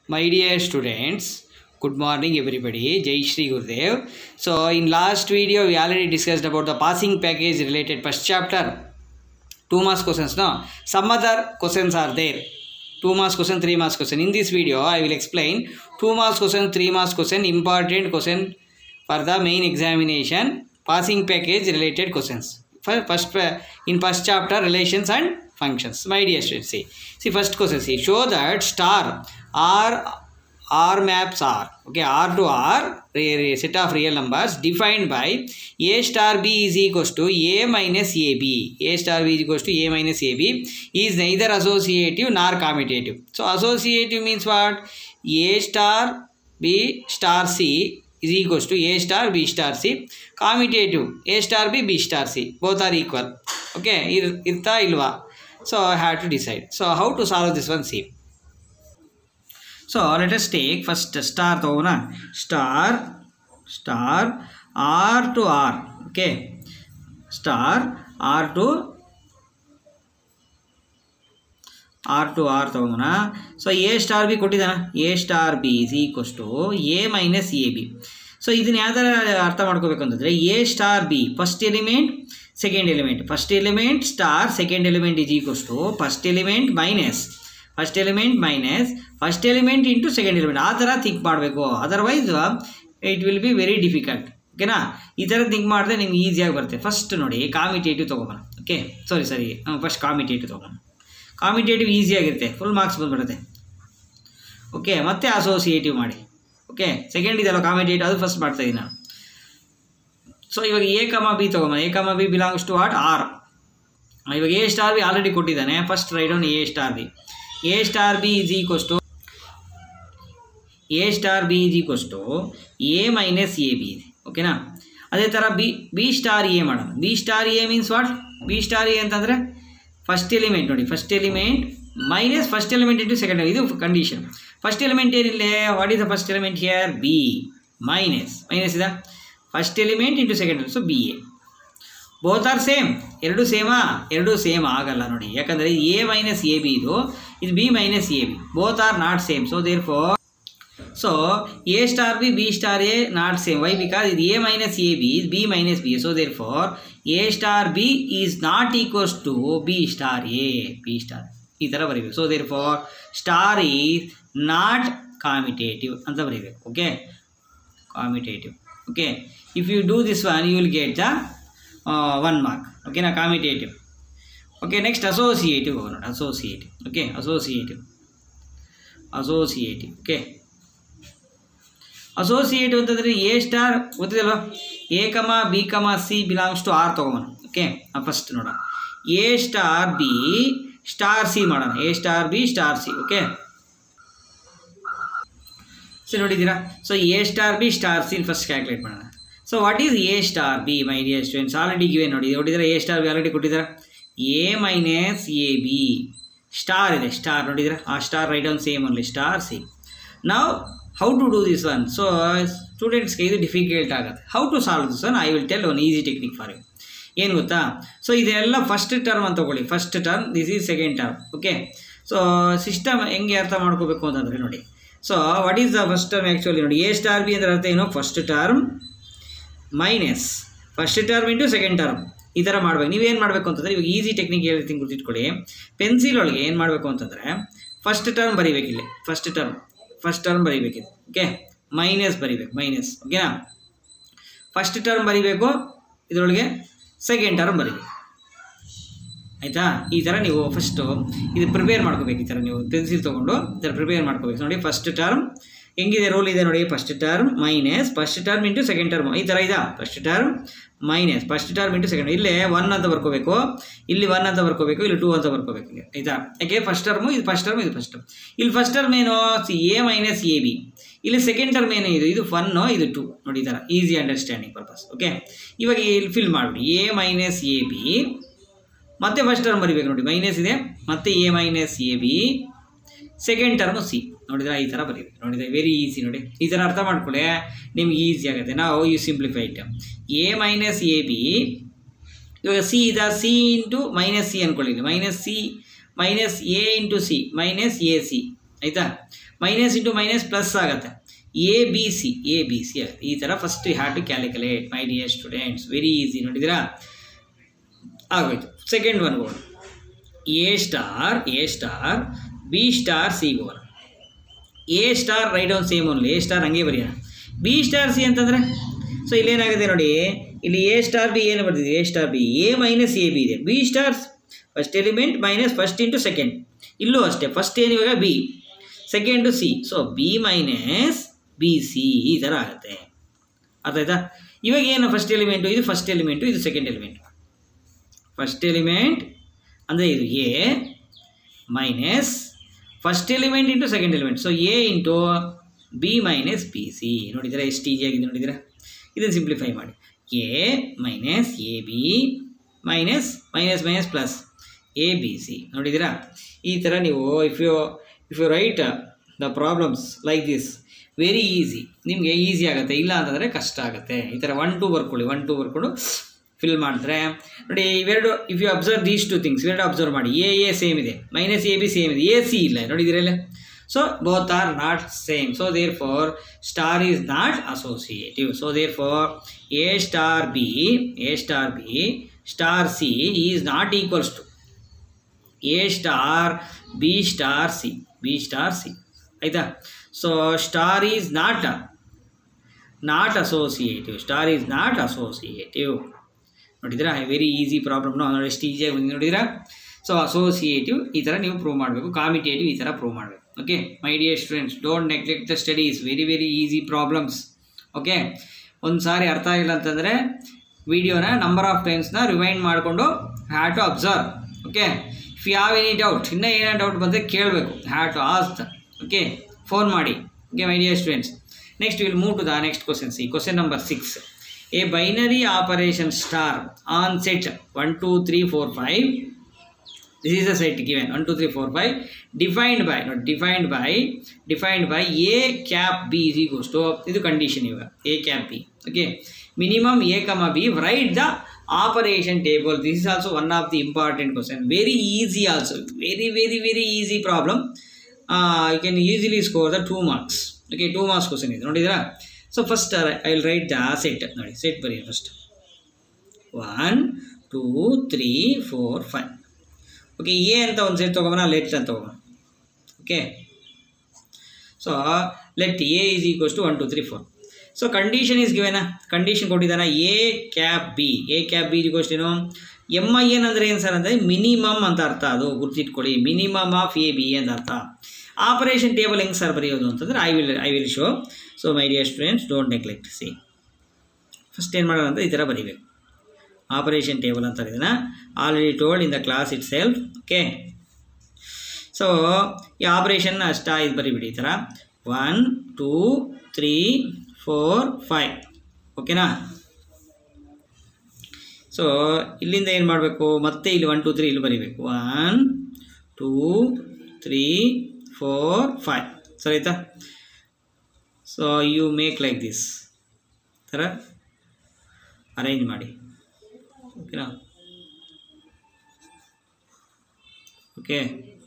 My dear students, good morning everybody. Jai Shri Gurudev. So in last video we already discussed about the passing package related first chapter. Two marks questions no. Some other questions are there. Two marks question, three marks question. In this video I will explain two marks question, three marks question, important question for the main examination passing package related questions. For first pa- in first chapter relations and functions. My dear students, see. See first question see show that star R R maps are okay R to R re- re- set of real numbers defined by A star B is equals to A minus AB. A star B is equals to A minus AB is neither associative nor commutative. So associative means what? A star B star C is equals to A star B star C. Commutative A star B B star C. Both are equal. Okay, ಇರ್ ಇರ್ತಾ ಇಲ್ವಾ so I have to decide so how to solve this one see so let us take first star ತಗೋಣ star star R to R okay star R to R to R ತಗೋಣ so A star B ಕೊಟ್ಟಿದ್ದಾನ A star B is equals to A minus A B so ಇದನ್ನ ಯಾವ ಥರ ಅರ್ಥ ಮಾಡ್ಕೋಬೇಕು ಅಂತಂದರೆ A star B first element second element first element star second element is equals to first element minus first element minus first element into second element ಆ ಥರ think ಮಾಡಬೇಕು otherwise it will be very difficult ಓಕೆನಾ ಈ ಥರ think ಮಾಡಿದ್ರೆ ನಿಮ್ಗೆ ಈಸಿಯಾಗಿ ಬರುತ್ತೆ ಫಸ್ಟ್ ನೋಡಿ ಕಾಮಿಟೇಟಿವ್ ತೊಗೊಬೋಣ okay sorry sorry first commutative ತೊಗೊಬೋಣ ಕಾಮಿಟೇಟಿವ್ ಈಸಿಯಾಗಿರುತ್ತೆ ಫುಲ್ ಮಾರ್ಕ್ಸ್ ಬಂದ್ಬಿಡುತ್ತೆ ಓಕೆ ಮತ್ತೆ ಅಸೋಸಿಯೇಟಿವ್ ಮಾಡಿ ಓಕೆ ಸೆಕೆಂಡ್ ಇದೆಲ್ಲ ಕಾಮಿಟೇಟಿವ್ ಅದು ಫಸ್ಟ್ ಮಾಡ್ತಾ ಇದ್ದೀನಿ ನಾನು ಸೊ ಇವಾಗ ಎ ಕಮ ಬಿ ತೊಗೊಂಬ A comma B belongs to what R ಇವಾಗ ಎ ಸ್ಟಾರ್ ಬಿ ಆಲ್ರೆಡಿ ಕೊಟ್ಟಿದ್ದಾನೆ first write on A star B A star B is equals to A star B is equals to A minus A B ಇದೆ ಓಕೆನಾ ಅದೇ ಥರ B B star A ಮಾಡೋಣ B star A means what B star A ಅಂತಂದರೆ first element ನೋಡಿ first element minus first element into second ಇದು condition first element ಏನಿಲ್ಲ what is the first element here B minus minus ಇದೆ first element into second so B A both are same ಎರಡು ಸೇಮಾ ಎರಡು same ಆಗಲ್ಲ ನೋಡಿ ಯಾಕಂದರೆ ಎ ಮೈನಸ್ ಎ ಬಿ ಇದು ಇದು B minus A B both are not same so therefore so A star B B star A not same why because ಇದು A minus A B is B minus B so therefore A star B is not equals to B star A B star ಈ ಥರ ಬರೀಬೇಕು so therefore star is not commutative ಅಂತ ಬರೀಬೇಕು okay commutative okay if you do this one you will get the one mark ಓಕೆನಾ commutative okay next associative ಹೋಗೋಣ associative okay associative associative okay associative ಅಂತಂದರೆ A star ಗೊತ್ತಿದಲ್ವಾ A comma B comma C belongs to R ತೊಗೊಬೋಣ okay first ನೋಡೋಣ A star B star C ಮಾಡೋಣ A star B star C okay ಸರಿ ನೋಡಿದ್ದೀರಾ so A star B star C first calculate ಮಾಡೋಣ so what is A star B my dear students already give ನೋಡಿ ನೋಡಿದರೆ A star B already ಕೊಟ್ಟಿದ್ದಾರೆ A minus A B star ಇದೆ star ನೋಡಿದ್ರೆ ಆ star write on same only star C ನಾವು how to do this one so ಸ್ಟೂಡೆಂಟ್ಸ್ಗೆ ಇದು difficult ಆಗುತ್ತೆ how to solve this one I will tell one easy technique for you ಏನು ಗೊತ್ತಾ so ಇದೆಲ್ಲ ಫಸ್ಟ್ ಟರ್ಮ್ ಅಂತ ತಗೊಳ್ಳಿ first term this is second term okay so system ಹೆಂಗೆ ಅರ್ಥ ಮಾಡ್ಕೋಬೇಕು ಅಂತಂದರೆ ನೋಡಿ so what is the first term actually ನೋಡಿ ಎ ಸ್ಟಾರ್ ಬಿ ಅಂದರೆ ಅರ್ಥ ಏನು first term minus first term into second term ಈ ಥರ ಮಾಡ್ಬೇಕು ನೀವೇನು ಮಾಡಬೇಕು ಅಂತಂದರೆ ಇವಾಗ ಈಸಿ ಟೆಕ್ನಿಕ್ ಹೇಳ್ತೀನಿ ಗುರ್ತಿಟ್ಕೊಳ್ಳಿ ಪೆನ್ಸಿಲ್ ಒಳಗೆ ಏನು ಮಾಡಬೇಕು ಅಂತಂದರೆ ಫಸ್ಟ್ ಟರ್ಮ್ ಬರೀಬೇಕಿಲ್ಲಿ ಫಸ್ಟ್ ಟರ್ಮ್ ಫಸ್ಟ್ ಟರ್ಮ್ ಬರೀಬೇಕಿದೆ ಓಕೆ ಮೈನಸ್ ಬರೀಬೇಕು ಮೈನಸ್ ಓಕೆನಾ ಫಸ್ಟ್ ಟರ್ಮ್ ಬರೀಬೇಕು ಇದರೊಳಗೆ ಸೆಕೆಂಡ್ ಟರ್ಮ್ ಬರೀಬೇಕು ಆಯಿತಾ ಈ ಥರ ನೀವು ಫಸ್ಟು ಇದು ಪ್ರಿಪೇರ್ ಮಾಡ್ಕೋಬೇಕು ಈ ಥರ ನೀವು ಪೆನ್ಸಿಲ್ ತೊಗೊಂಡು ಈ ಥರ ಪ್ರಿಪೇರ್ ಮಾಡ್ಕೋಬೇಕು ನೋಡಿ ಫಸ್ಟ್ ಟರ್ಮ್ ಹೆಂಗಿದೆ ರೂಲ್ ಇದೆ ನೋಡಿ first term minus first term into second term ಈ ಥರ ಇದಾ first term minus first term into second ಇಲ್ಲೇ ಒನ್ ಅಂತ ಬರ್ಕೋಬೇಕು ಇಲ್ಲಿ ಒನ್ ಅಂತ ಬರ್ಕೋಬೇಕು ಇಲ್ಲಿ ಟೂ ಅಂತ ಬರ್ಕೋಬೇಕು ಹಿಂಗೆ ಆಯಿತಾ ಯಾಕೆ ಫಸ್ಟ್ ಟರ್ಮು ಇದು ಫಸ್ಟ್ ಟರ್ಮ್ ಇದು ಫಸ್ಟ್ ಟರ್ಮ್ ಇಲ್ಲಿ ಫಸ್ಟ್ ಟರ್ಮ್ ಏನು ಎ ಮೈನಸ್ ಎ ಬಿ ಇಲ್ಲಿ ಸೆಕೆಂಡ್ ಟರ್ಮ್ ಏನು ಇದು ಇದು ಒನ್ನು ಇದು ಟು ನೋಡಿ ಈ ಥರ ಈಸಿ ಅಂಡರ್ಸ್ಟ್ಯಾಂಡಿಂಗ್ ಪರ್ಪಸ್ ಓಕೆ ಇವಾಗ ಇಲ್ಲಿ ಫಿಲ್ ಮಾಡಿಬಿಡಿ ಎ ಮೈನಸ್ ಎ ಬಿ ಮತ್ತೆ ಫಸ್ಟ್ ಟರ್ಮ್ ಬರಿಬೇಕು ನೋಡಿ ಮೈನಸ್ ಇದೆ ಮತ್ತೆ A minus A B second term C ನೋಡಿದ್ರೆ ಈ ಥರ ಬರೀಬೇಕು ನೋಡಿದ್ರೆ ವೆರಿ ಈಸಿ ನೋಡಿ ಈ ಥರ ಅರ್ಥ ಮಾಡ್ಕೊಳ್ಳಿ ನಿಮ್ಗೆ ಈಸಿ ಆಗುತ್ತೆ ನಾವು you simplified A minus A B ಇವಾಗ ಸಿ ಇದೆ ಸಿ ಇಂಟು ಮೈನಸ್ ಸಿ ಅಂದ್ಕೊಳ್ಳಿ minus C minus A into C minus A C ಆಯಿತಾ ಮೈನಸ್ ಇಂಟು ಮೈನಸ್ ಪ್ಲಸ್ ಆಗುತ್ತೆ A B C A B C ಆಗುತ್ತೆ ಈ ಥರ first you have to calculate my dear students very easy ನೋಡಿದ್ದೀರಾ ಆಗೋಯ್ತು second one ಗೋಣ A star A star B star C ಗೋಣ A star write on same only A star ಹಂಗೆ ಬರೆಯೋಣ B star C ಅಂತಂದರೆ ಸೊ ಇಲ್ಲೇನಾಗುತ್ತೆ ನೋಡಿ ಇಲ್ಲಿ ಎ ಸ್ಟಾರ್ ಬಿ ಏನು ಬರ್ತಿದೆ A star B A minus A B ಇದೆ B stars first element minus first into second ಇಲ್ಲೂ ಅಷ್ಟೇ ಫಸ್ಟ್ ಏನು ಇವಾಗ B second C so B minus B C ಈ ಥರ ಆಗುತ್ತೆ ಅರ್ಥ ಆಯ್ತಾ ಇವಾಗ ಏನು ಫಸ್ಟ್ ಎಲಿಮೆಂಟು ಇದು ಫಸ್ಟ್ ಎಲಿಮೆಂಟು ಇದು ಸೆಕೆಂಡ್ ಎಲಿಮೆಂಟು ಫಸ್ಟ್ ಎಲಿಮೆಂಟ್ ಅಂದರೆ ಇದು A minus first element into second element so A into B minus B C ನೋಡಿದ್ದೀರಾ ಎಷ್ಟು ಈಸಿಯಾಗಿದೆ ನೋಡಿದ್ದೀರಾ ಇದನ್ನು ಸಿಂಪ್ಲಿಫೈ ಮಾಡಿ A minus A B minus minus minus plus A B C ನೋಡಿದ್ದೀರಾ ಈ ಥರ ನೀವು if you if you write the problems like this very easy ನಿಮಗೆ ಈಸಿ ಆಗುತ್ತೆ ಇಲ್ಲ ಅಂತಂದರೆ ಕಷ್ಟ ಆಗುತ್ತೆ ಈ ಥರ ಒನ್ ಟು ಬರ್ಕೊಳ್ಳಿ ಒನ್ ಟು ಬರ್ಕೊಂಡು ಫಿಲ್ ಮಾಡಿದ್ರೆ ನೋಡಿ ಇವೆರಡು if you observe these two things ಇವೆರಡು ಅಬ್ಸರ್ವ್ ಮಾಡಿ ಎ ಎ ಸೇಮ್ ಇದೆ ಮೈನಸ್ ಎ ಬಿ ಸೇಮ್ ಇದೆ ಎ ಸಿ ಇಲ್ಲ ನೋಡಿದಿರಲ್ಲ so both are not same so therefore star is not associative so therefore A star B A star B star C is not equals to A star B star C B star C ಆಯಿತಾ so star is not not associative star is not associative ನೋಡಿದ್ರಾ very easy problem ನೋಡಿ ಎಷ್ಟು ಈಸಿಯಾಗಿ ಬಂದು ನೋಡಿದ್ರಾ so associative ಈ ಥರ ನೀವು ಪ್ರೂವ್ ಮಾಡಬೇಕು ಕಾಮಿಟೇಟಿವ್ ಈ ಥರ ಪ್ರೂವ್ ಮಾಡಬೇಕು okay my dear students don't neglect the studies very very easy problems okay ಒಂದು ಸಾರಿ ಅರ್ಥ ಆಗಿಲ್ಲ ಅಂತಂದರೆ ವಿಡಿಯೋನ ನಂಬರ್ ಆಫ್ ಟೈಮ್ಸ್ನ ರಿಮೈಂಡ್ ಮಾಡಿಕೊಂಡು have to observe okay if you have any doubt ಇನ್ನೂ ಏನೋ ಡೌಟ್ ಬಂದರೆ ಕೇಳಬೇಕು have to ask okay phone ಮಾಡಿ okay my dear students next will move to the next question see question number six A binary operation star on set one two three four five this is a set given 1 2 3 4 5 defined by not defined by defined by a cap b is equals to ಇದು condition ಇವಾಗ a cap b okay minimum a comma b write the operation table this is also one of the important question very easy also very very very easy problem uh, you can easily score the 2 marks okay 2 marks question ಇದೆ ನೋಡಿದ್ರಾ so first I will write the set ನೋಡಿ set ಬರೀ first one two three four five okay A ಅಂತ ಒಂದು set ತೊಗೊಬೋಣ let ಅಂತ ತಗೋಣ okay so let A is equals to one two three four so condition is given condition ಕೊಟ್ಟಿದ್ದಾನ A cap B A cap B equals ಏನು M I N ಅಂದರೆ ಏನು sir ಅಂದರೆ ಮಿನಿಮಮ್ ಅಂತ ಅರ್ಥ ಅದು ಗುರ್ತಿಟ್ಕೊಳ್ಳಿ ಮಿನಿಮಮ್ ಆಫ್ ಎ ಬಿ ಅಂತ ಅರ್ಥ ಆಪರೇಷನ್ ಟೇಬಲ್ ಹೆಂಗೆ ಸರ್ ಬರೆಯೋದು ಅಂತಂದರೆ I will I will show so my dear students don't neglect see first ಏನು ಮಾಡೋಣ ಅಂತ ಈ ಥರ ಬರೀಬೇಕು ಆಪರೇಷನ್ ಟೇಬಲ್ ಅಂತ ಇದನ್ನು already told in the class itself okay so ಈ ಆಪರೇಷನ್ನ ಅಷ್ಟ ಇದು ಬರಿಬಿಡಿ ಈ ಥರ one two three four five ಓಕೆನಾ ಸೊ ಇಲ್ಲಿಂದ ಏನು ಮಾಡಬೇಕು ಮತ್ತೆ ಇಲ್ಲಿ ಒನ್ ಟೂ ತ್ರೀ ಇಲ್ಲಿ ಬರಿಬೇಕು one two three four five ಸರಿ ಆಯ್ತಾ so you make like this ಥರ ಅರೇಂಜ್ ಮಾಡಿ ಓಕೆನಾ ಓಕೆ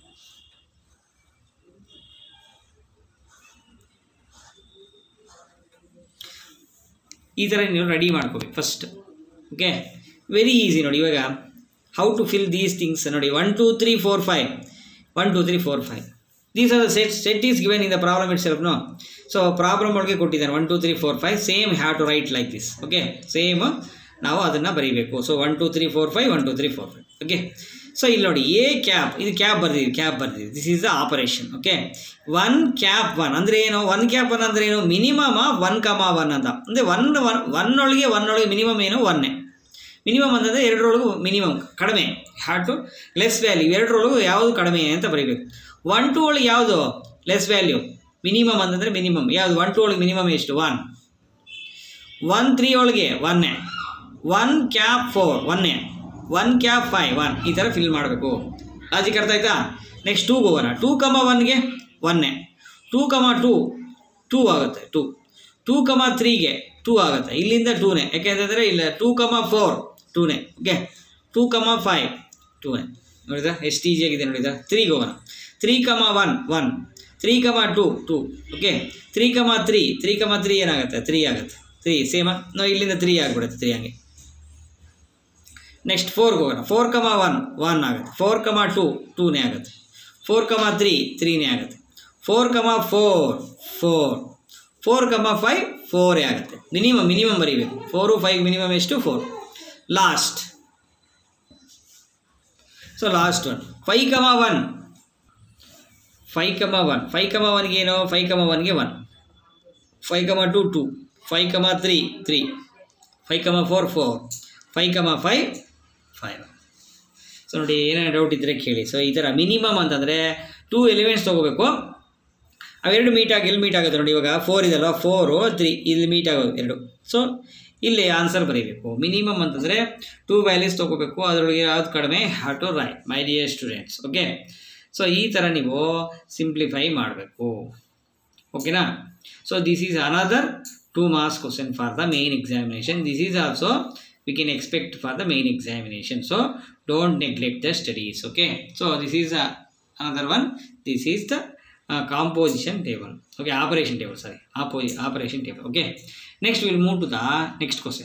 ಈ ಥರ ನೀವು ರೆಡಿ ಮಾಡ್ಕೋಬೇಕು ಫಸ್ಟ್ ಓಕೆ ವೆರಿ ಈಸಿ ನೋಡಿ ಇವಾಗ how to fill these things ನೋಡಿ one two three four five one two three four five these are the set set is given in the problem itself no so problem ಒಳಗೆ ಕೊಟ್ಟಿದ್ದಾನೆ one two three four five same have to write like this okay same ನಾವು ಅದನ್ನು ಬರೀಬೇಕು so one two three four five one two three four five okay so ಇಲ್ಲಿ ನೋಡಿ A cap ಇದು cap ಬರ್ದಿದೆ cap ಬರ್ದಿದೆ this is the operation okay one cap one ಅಂದರೆ ಏನು ಒನ್ ಕ್ಯಾಪ್ ಒನ್ ಅಂದರೆ ಏನು ಮಿನಿಮಮ್ ಒನ್ ಕಮ ಒನ್ ಅಂತ ಅಂದರೆ ಒನ್ ಒನ್ ಒನ್ ಒಳಗೆ ಒನ್ ಒಳಗೆ ಮಿನಿಮಮ್ ಏನು ಒನ್ನೇ ಮಿನಿಮಮ್ ಅಂತಂದರೆ ಎರಡರೊಳಗೂ ಮಿನಿಮಮ್ ಕಡಿಮೆ ಹ್ಯಾಡ್ ಟು ಲೆಸ್ ವ್ಯಾಲ್ಯೂ ಎರಡರೊಳಗೂ ಯಾವುದು ಕಡಿಮೆ ಅಂತ ಬರೀಬೇಕು ಒನ್ ಟು ಒಳಗೆ ಯಾವುದು ಲೆಸ್ ವ್ಯಾಲ್ಯೂ ಮಿನಿಮಮ್ ಅಂತಂದರೆ ಮಿನಿಮಮ್ ಯಾವುದು ಒನ್ ಟು ಒಳಗೆ ಮಿನಿಮಮ್ ಎಷ್ಟು ಒನ್ ಒನ್ ತ್ರೀ ಒಳಗೆ ಒನ್ನೇ ಒನ್ ಕ್ಯಾಪ್ ಫೋರ್ ಒನ್ನೇ ಒನ್ ಕ್ಯಾಪ್ ಫೈವ್ ಒನ್ ಈ ಥರ ಫಿಲ್ ಮಾಡಬೇಕು ಲಾಜಿಕ್ ಅರ್ಥ ಆಯ್ತಾ ನೆಕ್ಸ್ಟ್ ಟೂಗೆ ಹೋಗೋಣ ಟೂ ಕಮ ಒನ್ಗೆ ಒನ್ನೇ ಟೂ ಕಮ ಟೂ ಟೂ ಆಗುತ್ತೆ ಟೂ ಟೂ ಕಮ ತ್ರೀಗೆ ಟೂ ಆಗುತ್ತೆ ಇಲ್ಲಿಂದ ಟೂನೇ ಯಾಕೆಂತಂದರೆ ಇಲ್ಲ ಟೂ ಕಮ ಫೋರ್ ಟೂನೇ ಓಕೆ ಟೂ ಕಮ ಫೈವ್ ಟೂನೇ ನೋಡಿದ ಎಷ್ಟು ಈಸಿಯಾಗಿದೆ ನೋಡಿದ ತ್ರೀಗೆ ಹೋಗೋಣ three comma one one three comma two two okay three comma three three comma three ಏನಾಗುತ್ತೆ ತ್ರೀ ಆಗುತ್ತೆ ತ್ರೀ ಸೇಮಾ ನಾವು ಇಲ್ಲಿಂದ ತ್ರೀ ಆಗಿಬಿಡುತ್ತೆ ತ್ರೀ ಹಂಗೆ ನೆಕ್ಸ್ಟ್ ಫೋರ್ಗೆ ಹೋಗೋಣ ಫೋರ್ ಕಮ ಒನ್ ಒನ್ ಆಗುತ್ತೆ ಫೋರ್ ಕಮ ಟು ಟೂನೇ ಆಗುತ್ತೆ ಫೋರ್ ಕಮ ತ್ರೀ ತ್ರೀನೇ ಆಗುತ್ತೆ four comma four four four comma five ಫೋರೇ ಆಗುತ್ತೆ ಮಿನಿಮಮ್ ಮಿನಿಮಮ್ ಬರೀಬೇಕು ಫೋರು ಫೈವ್ ಮಿನಿಮಮ್ ಎಷ್ಟು four last so last one five comma one five comma one five comma ಒನ್ಗೆ ಏನು ಫೈವ್ ಕಮ ಒನ್ಗೆ one five comma two two five comma three three five comma four four five comma five five so ನೋಡಿ ಏನೇನು doubt ಇದ್ದರೆ ಕೇಳಿ so ಈ ಥರ minimum ಅಂತಂದರೆ ಟೂ ಎಲಿಮೆಂಟ್ಸ್ ತೊಗೋಬೇಕು ಅವೆರಡು ಮೀಟ್ ಆಗಿ ಎಲ್ಲಿ ಮೀಟ್ ಆಗುತ್ತೆ ನೋಡಿ ಇವಾಗ ಫೋರ್ ಇದಲ್ವ ಫೋರು ತ್ರೀ ಇಲ್ಲಿ ಮೀಟ್ ಆಗೋದು ಎರಡು ಸೊ ಇಲ್ಲಿ ಆನ್ಸರ್ ಬರೀಬೇಕು ಮಿನಿಮಮ್ ಅಂತಂದರೆ ಟೂ ವ್ಯಾಲ್ಯೂಸ್ ತೊಗೋಬೇಕು ಅದರೊಳಗೆ ಯಾವ್ದು ಕಡಿಮೆ have to write my dear students okay so ಈ ಥರ ನೀವು ಸಿಂಪ್ಲಿಫೈ ಮಾಡಬೇಕು ಓಕೆನಾ so this is another two marks question for the main examination this is also we can expect for the main examination so don't neglect the studies okay so this is uh, another one this is the uh, composition table okay operation table sorry Oppo- operation table okay next we will move to the next question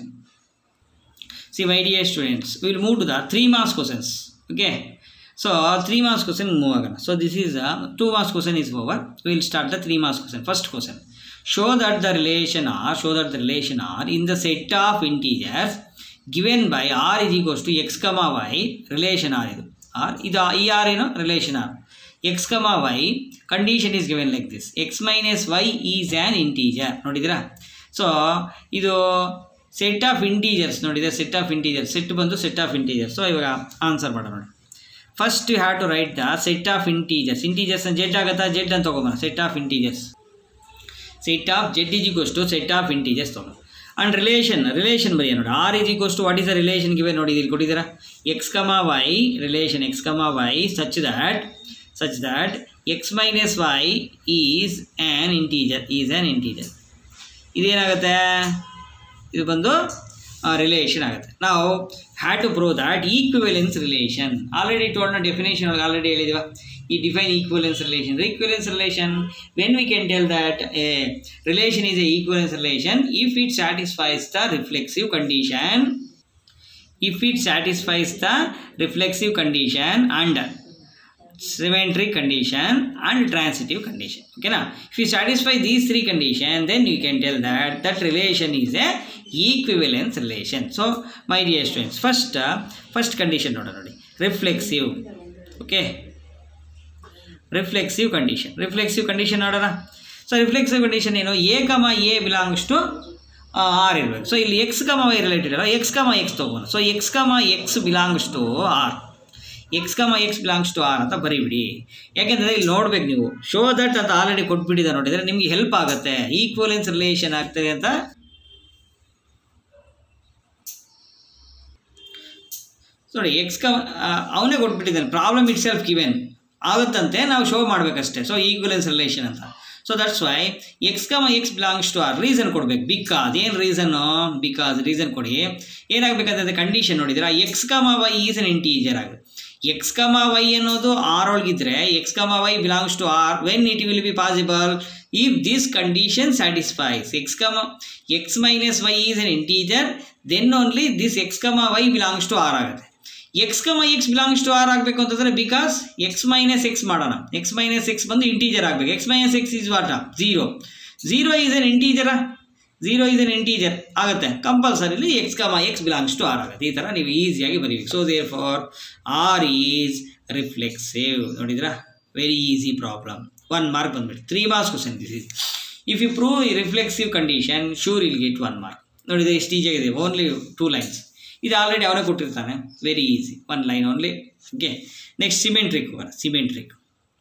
see my dear students we will move to the three marks questions okay so three marks question move again so this is uh, two marks question is over we will start the three marks question first question show that the relation r show that the relation r in the set of integers given by r is equals to x comma y relation r ಇದು r ಇದು ಈ r ಏನು relation r x comma y condition is given like this X minus Y is an integer ನೋಡಿದಿರಾ so ಇದು set of integers ನೋಡಿದ್ರೆ set of integers set ಬಂದು set of integers so ಇವಾಗ answer ಮಾಡೋಣ ನೋಡಿ first you have to write the set of integers integers Z ಆಗುತ್ತಾ Z ಅಂತ ತೊಗೊಬೋಣ set of integers set of Z is equals to set of integers ತೊಗೊಂಡು and relation relation ಬರೀ ನೋಡಿ R is equals to what is the relation given ನೋಡಿ ಇಲ್ಲಿ ಕೊಟ್ಟಿದ್ದೀರಾ X comma Y relation X comma Y such that such that X minus Y is an integer is an integer ಇದೇನಾಗುತ್ತೆ ಇದು ಬಂದು relation ಆಗುತ್ತೆ ನಾವು had to prove that equivalence relation already ಟೋಲ್ನ definition ಒಳಗೆ ಆಲ್ರೆಡಿ ಹೇಳಿದಿವ ಈ define equivalence relation equivalence relation when we can tell that a relation is a equivalence relation if it satisfies the reflexive condition if it satisfies the reflexive condition and symmetric condition and transitive condition okay now if you satisfy these three conditions then you can tell that that relation is a equivalence relation so my dear students first uh, first condition ನೋಡೋಣ ನೋಡಿ reflexive okay reflexive condition reflexive condition ನೋಡೋಣ so reflexive condition ಏನು A comma A belongs to R ಇರಬೇಕು so ಇಲ್ಲಿ X comma Y related ಅಲ್ಲ X comma X ತೊಗೋಣ so X comma X belongs to R X comma X belongs to R ಅಂತ ಬರೀಬಿಡಿ ಯಾಕೆಂದರೆ ಇಲ್ಲಿ ನೋಡ್ಬೇಕು ನೀವು ಶೋ ದಟ್ ಅಂತ ಆಲ್ರೆಡಿ ಕೊಟ್ಬಿಟ್ಟಿದೆ ನೋಡಿದರೆ ನಿಮಗೆ ಹೆಲ್ಪ್ ಆಗುತ್ತೆ ಈಕ್ವಲೆನ್ಸ್ ರಿಲೇಷನ್ ಆಗ್ತದೆ ಅಂತ ನೋಡಿ ಎಕ್ಸ್ ಕಮ ಅವನೇ ಕೊಟ್ಬಿಟ್ಟಿದ್ದಾನೆ ಪ್ರಾಬ್ಲಮ್ ಇಟ್ ಸೆಲ್ಫ್ ಗಿವೆನ್ ಆಗುತ್ತಂತೆ ನಾವು ಶೋ ಮಾಡಬೇಕಷ್ಟೇ ಸೊ ಈಕ್ವಲೆನ್ಸ್ ರಿಲೇಷನ್ ಅಂತ so that's why X comma X belongs to R reason ಕೊಡ್ಬೇಕು ಬಿಕಾಸ್ ಏನು ರೀಸನ್ನು ಬಿಕಾಸ್ ರೀಸನ್ ಕೊಡಿ ಏನಾಗಬೇಕಂತಂದ್ರೆ ಕಂಡೀಷನ್ ನೋಡಿದ್ರೆ X comma Y is an integer ಆಗುತ್ತೆ ಎಕ್ಸ್ ಕಮ ವೈ ಅನ್ನೋದು ಆರ್ ಒಳಗಿದ್ರೆ X comma Y belongs to R when it will be possible if this condition satisfies X comma X minus Y is an integer then only this X comma Y belongs to R ಆಗುತ್ತೆ X comma X belongs to R ಆಗಬೇಕು ಅಂತಂದರೆ because X minus X ಮಾಡೋಣ X minus X ಬಂದು integer ಆಗಬೇಕು X minus X is what zero zero is an ಇಂಟೀಜರಾ zero is an integer ಆಗುತ್ತೆ compulsorily X comma X belongs to R ಆಗುತ್ತೆ ಈ ಥರ ನೀವು ಈಸಿಯಾಗಿ ಬರೀಬೇಕು so therefore R is reflexive ನೋಡಿದ್ರಾ very easy problem one mark ಬಂದ್ಬಿಟ್ಟು three marks question this is if you prove reflexive condition sure I'll get one mark ನೋಡಿದ್ರೆ ಎಷ್ಟು ಈಜಿಯಾಗಿದೆ ಓನ್ಲಿ ಟೂ ಲೈನ್ಸ್ ಇದು ಆಲ್ರೆಡಿ ಅವನೇ ಕೊಟ್ಟಿರ್ತಾನೆ very easy one line only okay next symmetric ಹೋಗೋಣ symmetric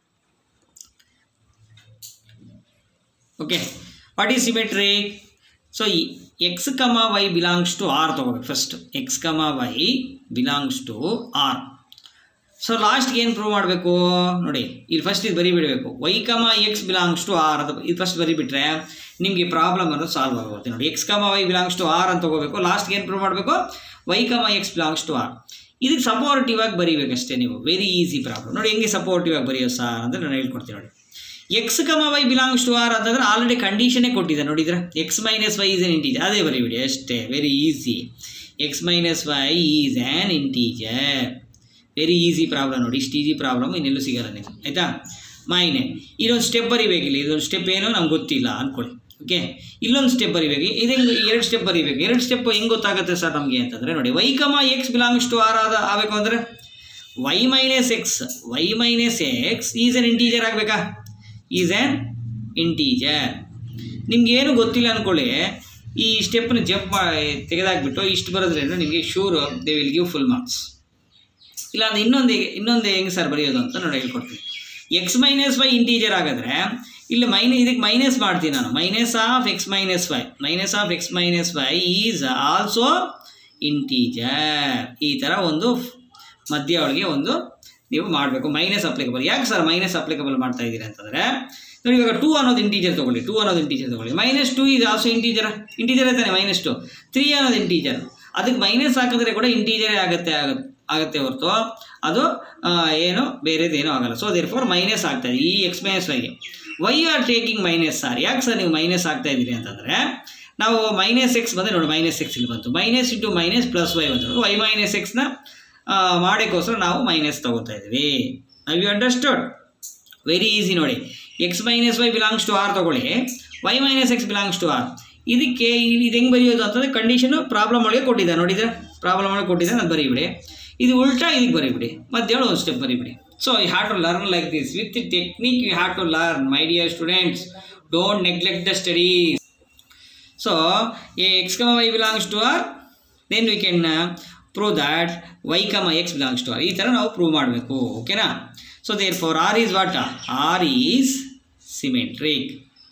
okay what is symmetric so ಈ X comma Y belongs to R ತೊಗೋಬೇಕು first X comma Y belongs to R so ಲಾಸ್ಟ್ಗೆ ಏನು prove ಮಾಡಬೇಕು ನೋಡಿ ಇಲ್ಲಿ ಫಸ್ಟ್ ಇದು ಬರಿಬಿಡಬೇಕು Y comma X belongs to R ಅಂತ ಇದು ಫಸ್ಟ್ ಬರಿಬಿಟ್ರೆ ನಿಮಗೆ ಪ್ರಾಬ್ಲಮ್ ಅನ್ನೋದು ಸಾಲ್ವ್ ಆಗುತ್ತೆ ನೋಡಿ X comma Y belongs to R ಅಂತ ತಗೋಬೇಕು ಲಾಸ್ಟ್ಗೆ ಏನು ಪ್ರೂವ್ ಮಾಡಬೇಕು Y comma X belongs to R ಇದಕ್ಕೆ ಸಪೋರ್ಟಿವ್ ಆಗಿ ಬರೀಬೇಕಷ್ಟೇ ನೀವು ವೆರಿ ಈಸಿ ಪ್ರಾಬ್ಲಮ್ ನೋಡಿ ಹೆಂಗೆ ಸಪೋರ್ಟಿವ್ ಆಗಿ ಬರೆಯೋ ಸರ್ ಅಂತ ನಾನು ಹೇಳ್ಕೊಡ್ತೀನಿ ನೋಡಿ X comma Y belongs to R ಅಂತಂದ್ರೆ ಆಲ್ರೆಡಿ ಕಂಡೀಷನೇ ಕೊಟ್ಟಿದೆ ನೋಡಿದ್ರೆ X minus Y is an integer ಅದೇ ಬರೀಬಿಡಿ ಅಷ್ಟೇ very easy X minus Y is an integer very easy problem ನೋಡಿ ಇಷ್ಟು ಈಸಿ ಪ್ರಾಬ್ಲಮ್ ಇನ್ನೆಲ್ಲೂ ಸಿಗಲ್ಲ ನಿಮಗೆ ಆಯಿತಾ ಮೈನೆ ಇದೊಂದು ಸ್ಟೆಪ್ ಬರಿಬೇಕಿಲ್ಲ ಇದೊಂದು ಸ್ಟೆಪ್ ಏನೋ ನಮ್ಗೆ ಗೊತ್ತಿಲ್ಲ ಅಂದ್ಕೊಳ್ಳಿ ಓಕೆ ಇಲ್ಲೊಂದು ಸ್ಟೆಪ್ ಬರಿಬೇಕು ಇದು ಹೆಂಗೆ ಎರಡು ಸ್ಟೆಪ್ ಬರಿಬೇಕು ಎರಡು ಸ್ಟೆಪ್ ಹೆಂಗೆ ಗೊತ್ತಾಗುತ್ತೆ ಸರ್ ನಮಗೆ ಅಂತಂದರೆ ನೋಡಿ Y comma X belongs to R ಆದ ಆಗಬೇಕು ಅಂದರೆ Y minus X Y minus X is an integer ಆಗಬೇಕಾ ಈಸ್ ಆ್ಯನ್ ಇಂಟೀಜರ್ ನಿಮ್ಗೆ ಏನು ಗೊತ್ತಿಲ್ಲ ಅಂದ್ಕೊಳ್ಳಿ ಈ ಸ್ಟೆಪ್ನ ಜಂಪ್ ಮಾಡಿ ತೆಗೆದಾಕ್ಬಿಟ್ಟು ಇಷ್ಟು ಬರೋದ್ರಿಂದ ನಿಮಗೆ sure they will give full marks ಇಲ್ಲ ಅಂದ್ರೆ ಇನ್ನೊಂದು ಇನ್ನೊಂದು ಹೆಂಗೆ ಸರ್ ಬರೆಯೋದು ಅಂತ ನೋಡಿ ಹೇಳ್ಕೊಡ್ತೀನಿ ಎಕ್ಸ್ ಮೈನಸ್ ವೈ ಇಂಟೀಜರ್ ಆಗಿದ್ರೆ ಇಲ್ಲಿ ಮೈನ ಇದಕ್ಕೆ ಮೈನಸ್ ಮಾಡ್ತೀನಿ ನಾನು minus of x minus y minus of x minus Y is also integer ಈ ಥರ ಒಂದು ಮಧ್ಯ ಒಳಗೆ ಒಂದು ನೀವು ಮಾಡಬೇಕು ಮೈನಸ್ ಅಪ್ಲಿಕಬಲ್ ಯಾಕೆ ಸರ್ ಮೈನಸ್ ಅಪ್ಲಿಕಬಲ್ ಮಾಡ್ತಾ ಇದ್ದೀರಿ ಅಂತಂದರೆ ನೋಡಿ ಇವಾಗ ಟೂ ಅನ್ನೋದು ಇಂಟೀಜರ್ ತೊಗೊಳ್ಳಿ ಟೂ ಅನ್ನೋದು ಇಂಟೀಜರ್ ತೊಗೊಳ್ಳಿ ಮೈನಸ್ ಟೂ ಇದು ಆಲ್ಸೋ ಇಂಟೀಜರ್ ಇಂಟೀಜರ್ ತಾನೆ ಮೈನಸ್ ಟು ತ್ರೀ ಅನ್ನೋದು ಇಂಟೀಜರ್ ಅದಕ್ಕೆ ಮೈನಸ್ ಹಾಕಿದ್ರೆ ಕೂಡ ಇಂಟೀಜರೇ ಆಗುತ್ತೆ ಆಗುತ್ತೆ ಆಗುತ್ತೆ ಹೊರತು ಅದು ಆ, ಏನು ಬೇರೆದೇನೂ ಆಗಲ್ಲ ಸೊ ದೇರ್ ಫೋರ್ ಮೈನಸ್ ಆಗ್ತಾ ಇದೆ ಈ ಎಕ್ಸ್ ಮೈನಸ್ ವೈಗೆ y are taking minus sir ಯಾಕೆ ಸರ್ ನೀವು ಮೈನಸ್ ಆಗ್ತಾ ಇದ್ದೀರಿ ಅಂತಂದರೆ ನಾವು ಮೈನಸ್ ಎಕ್ಸ್ ಬಂದರೆ ನೋಡಿ ಮೈನಸ್ ಎಕ್ಸ್ ಇಲ್ಲಿ ಬಂತು minus into minus plus y ಬಂತು ವೈ ಮೈನಸ್ ಎಕ್ಸ್ನ ಮಾಡೋಕ್ಕೋಸ್ಕರ ನಾವು ಮೈನಸ್ ತಗೋತಾ ಇದ್ದೀವಿ ನಾವು ಯು ಅಂಡರ್ಸ್ಟುಡ್ ವೆರಿ ಈಸಿ ನೋಡಿ x minus y belongs to R ತಗೊಳ್ಳಿ y minus x belongs to R ಇದಕ್ಕೆ ಇದು ಇದು ಹೆಂಗೆ ಬರೆಯೋದು ಅಂತಂದರೆ ಕಂಡೀಷನು ಪ್ರಾಬ್ಲಮ್ ಒಳಗೆ ಕೊಟ್ಟಿದ್ದೆ ನೋಡಿದ್ರೆ ಪ್ರಾಬ್ಲಮ್ ಒಳಗೆ ಕೊಟ್ಟಿದ್ದೆ ನಾನು ಬರೀಬಿಡಿ ಇದು ಉಲ್ಟಾ ಇದಕ್ಕೆ ಬರೀಬಿಡಿ ಮತ್ತೇಳು ಒಂದು ಸ್ಟೆಪ್ ಬರೀಬಿಡಿ so you have to learn like this with technique you have to learn my dear students don't neglect the studies so X comma Y belongs to R then we can prove that y comma X belongs to R ಈ ಥರ ನಾವು prove ಮಾಡಬೇಕು ಓಕೆನಾ so therefore R is what R is symmetric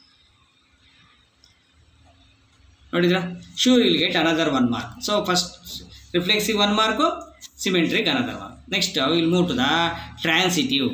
ನೋಡಿದ್ರಾ sure will get another one mark so first reflexive one mark symmetric another mark next will move to the transitive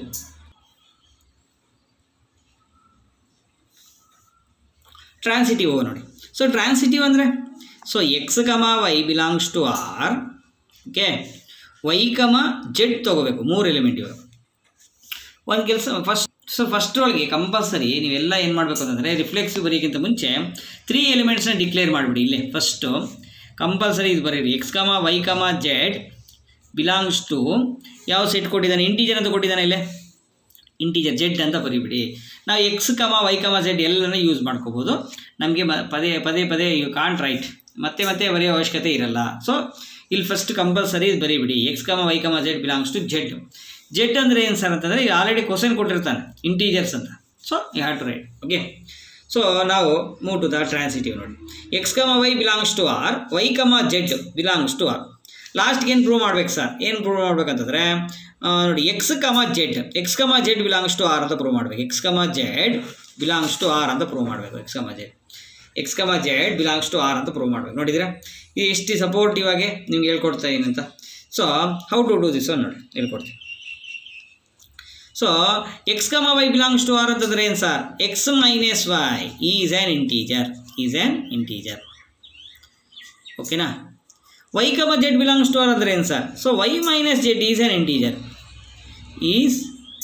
transitive ಹೋಗೋ ನೋಡಿ so transitive ಅಂದರೆ so X comma Y belongs to R okay y comma z ತೊಗೋಬೇಕು ಮೂರು element ಇವರು ಒಂದು ಕೆಲಸ first so first ಒಳಗೆ compulsory ನೀವೆಲ್ಲ ಏನು ಮಾಡಬೇಕು ಅಂತಂದರೆ ರಿಫ್ಲೆಕ್ಸಿವ್ ಬರೆಯೋಕ್ಕಿಂತ ಮುಂಚೆ ತ್ರೀ ಎಲಿಮೆಂಟ್ಸ್ನ ಡಿಕ್ಲೇರ್ ಮಾಡಿಬಿಡಿ ಇಲ್ಲೇ ಫಸ್ಟು ಕಂಪಲ್ಸರಿ ಇದು ಬರೀರಿ X comma y comma z belongs to ಯಾವ ಸೆಟ್ ಕೊಟ್ಟಿದ್ದಾನೆ ಇಂಟೀಜರ್ ಅಂತ ಕೊಟ್ಟಿದ್ದಾನೆ ಇಲ್ಲೇ ಇಂಟೀಜರ್ ಜೆಡ್ ಅಂತ ಬರೀಬಿಡಿ ನಾವು X comma y comma Z ಎಲ್ಲನೂ ಯೂಸ್ ಮಾಡ್ಕೋಬೋದು ನಮಗೆ ಮ ಪದೇ ಪದೇ ಪದೇ ಯು ಕಾಂಟ್ ರೈಟ್ ಮತ್ತೆ ಮತ್ತೆ ಬರೆಯೋ ಅವಶ್ಯಕತೆ ಇರಲ್ಲ ಸೊ ಇಲ್ಲಿ ಫಸ್ಟ್ ಕಂಪಲ್ಸರಿ ಬರೀಬಿಡಿ x comma y comma z belongs to Z Z ಅಂದರೆ ಏನು ಸರ್ ಅಂತಂದರೆ ಈಗ ಆಲ್ರೆಡಿ ಕ್ವಶನ್ ಕೊಟ್ಟಿರ್ತಾನೆ ಇಂಟೀಜರ್ಸ್ ಅಂತ so you have to write okay so ನಾವು ಮೂವ್ ಟು ದ ಟ್ರಾನ್ಸಿಟಿವ್ ನೋಡಿ X comma Y belongs to R y comma z belongs to R ಲಾಸ್ಟ್ಗೆ ಏನು ಪ್ರೂವ್ ಮಾಡ್ಬೇಕು ಸರ್ ಏನು ಪ್ರೂವ್ ಮಾಡ್ಬೇಕಂತಂದರೆ ಆ, ನೋಡಿ X comma z x comma z belongs to R ಅಂತ prove ಮಾಡಬೇಕು x comma z belongs to R ಅಂತ prove ಮಾಡಬೇಕು x comma z x comma z belongs to R ಅಂತ ಪ್ರೂವ್ ಮಾಡಬೇಕು ನೋಡಿದ್ರೆ ಇದು ಎಷ್ಟು ಸಪೋರ್ಟಿವ್ ಆಗಿ ನಿಮ್ಗೆ ಹೇಳ್ಕೊಡ್ತಾ ಇದೀನಿ ಅಂತ so how to do this ನೋಡಿ ಹೇಳ್ಕೊಡ್ತೀನಿ so X comma Y belongs to R ಅಂತಂದ್ರೆ ಏನು sir x minus Y is an integer is an integer ಓಕೆನಾ y comma z belongs to R ಅಂದ್ರೆ ಏನು sir so y minus z is an integer is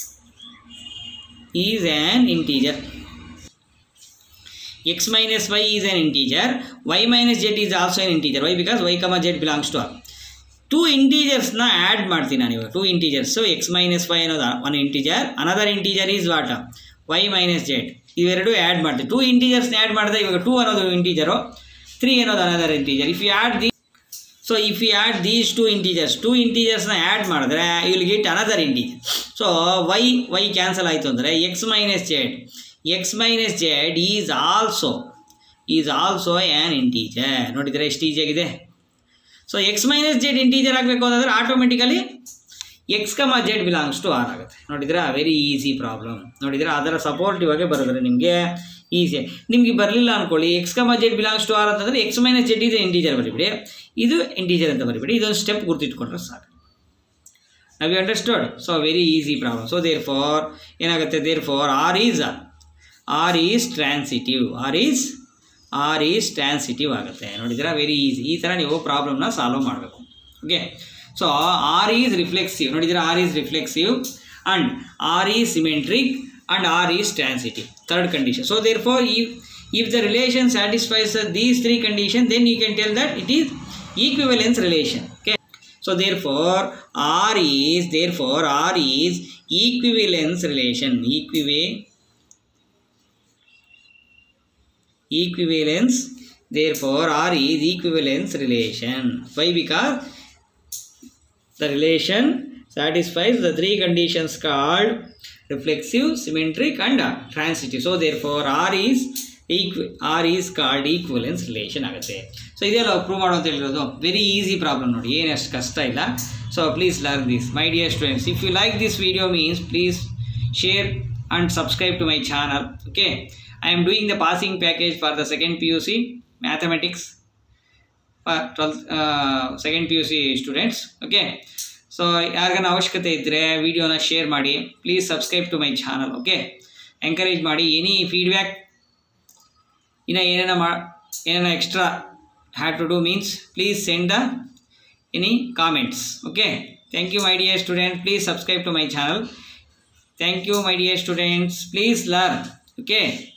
is an integer x minus Y is an integer y minus z is also an integer y because y comma z belongs to R two ಇಂಟೀಜರ್ಸ್ನ add ಮಾಡ್ತೀನಿ ನಾನು ಇವಾಗ two integers x minus y ಅನ್ನೋದು one integer another integer is what y minus z ಇವೆರಡು add ಮಾಡ್ತೀವಿ two ಇಂಟೀಜರ್ಸ್ನ add ಮಾಡಿದ್ರೆ ಇವಾಗ ಟೂ ಅನ್ನೋದು ಇಂಟೀಜರು ತ್ರೀ ಅನ್ನೋದು another integer if you add the so if you add these two integers two ಇಂಟೀಜರ್ಸ್ನ add ಮಾಡಿದ್ರೆ will get another integer so y y cancel ಆಯಿತು ಅಂದರೆ x minus z x minus z is also is also an integer ನೋಡಿದರೆ ಎಷ್ಟು ಈಸಿಯಾಗಿದೆ so x minus z integer ಆಗಬೇಕು ಅಂತಂದರೆ automatically x comma z belongs to R ಆಗುತ್ತೆ ನೋಡಿದ್ರೆ very easy problem ನೋಡಿದ್ರೆ ಅದರ ಸಪೋರ್ಟಿವ್ ಆಗಿ ಬರೆದ್ರೆ ನಿಮಗೆ ಈಸಿ ನಿಮಗೆ ಬರಲಿಲ್ಲ ಅಂದ್ಕೊಳ್ಳಿ x comma z belongs to R ಅಂತಂದರೆ ಎಕ್ಸ್ ಮೈನಸ್ ಜೆಡ್ ಇದೆ ಇಂಟೀಜರ್ ಬರಿಬಿಡಿ ಇದು ಇಂಟೀಜರ್ ಅಂತ ಬರಿಬಿಡಿ ಇದೊಂದು ಸ್ಟೆಪ್ ಗುರ್ತಿಟ್ಕೊಂಡ್ರೆ ಸಾಕು ನಾವು you understood so very easy problem so therefore ಏನಾಗುತ್ತೆ therefore R is R is transitive R is R is transitive ಆಗುತ್ತೆ ನೋಡಿದ್ರೆ ವೆರಿ ಈಸಿ ಈ ಥರ ನೀವು ಪ್ರಾಬ್ಲಮ್ನ ಸಾಲ್ವ್ ಮಾಡಬೇಕು okay so R is reflexive ನೋಡಿದ್ರೆ R is reflexive and R is symmetric and R is transitive. Third condition. So therefore, if if the relation satisfies uh, these three conditions, then you can tell that it is equivalence relation. Okay. So therefore, R is therefore R is equivalence relation. Equiva equivalence. Therefore, R is equivalence relation. Why? Because the relation satisfies the three conditions called reflexive, symmetric, and uh, transitive. So therefore, R is equi- R is called equivalence relation ಆಗುತ್ತೆ so ಇದೆಲ್ಲ prove ಮಾಡೋ ಅಂತ ಹೇಳಿರೋದು very easy problem ನೋಡಿ ಏನು ಅಷ್ಟು ಕಷ್ಟ ಇಲ್ಲ so please learn this my dear students if you like this video means please share and subscribe to my channel okay i am doing the passing package for the second puc mathematics for 12th uh, second puc students okay so ಯಾರಿಗಾನ ಅವಶ್ಯಕತೆ ಇದ್ದರೆ ವಿಡಿಯೋನ share ಮಾಡಿ please subscribe to my channel okay encourage ಮಾಡಿ any feedback ಇನ್ನು ಏನೇನ ಮಾ ಏನೇನ extra have to do means please send the any comments okay thank you my dear student please subscribe to my channel Thank you, my dear students. Please learn. Okay.